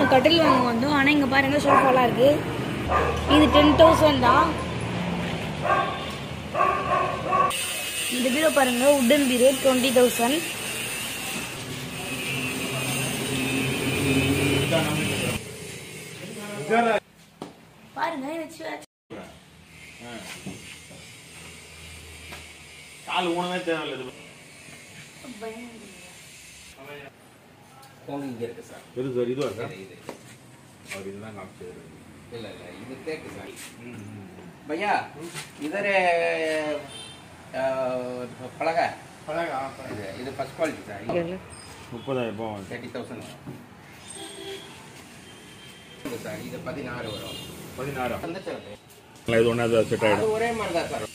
கட்டில் வாங்க வந்தோம் ஆனால் இங்கே பாருங்க சோஃபாலாம் இருக்கு இது டென் தௌசண்ட் தான் இந்த பீரோ பாருங்க உட்டன் பீரோ டுவெண்ட்டி தௌசண்ட் பாருங்க எனக்கு கால் ஊனமே தேவையில்லை இது போங்க இங்க இருக்கு சார் பெருசு சார் இதுவா சார் இது இது அவர் இதுதான் காமிச்சாரு இல்ல இல்ல இது தேக்கு சார் भैया इधर अ, पलग है இது இது ஃபர்ஸ்ட் குவாலிட்டி சார் முப்பதாயிரம் ரூபாய் தேர்ட்டி தௌசண்ட் சார் இது பதினாறு வரும் பதினாறு வந்துச்சு இது ஒன்றா செட் அது ஆகிடும் ஒரே மாதிரி தான் சார்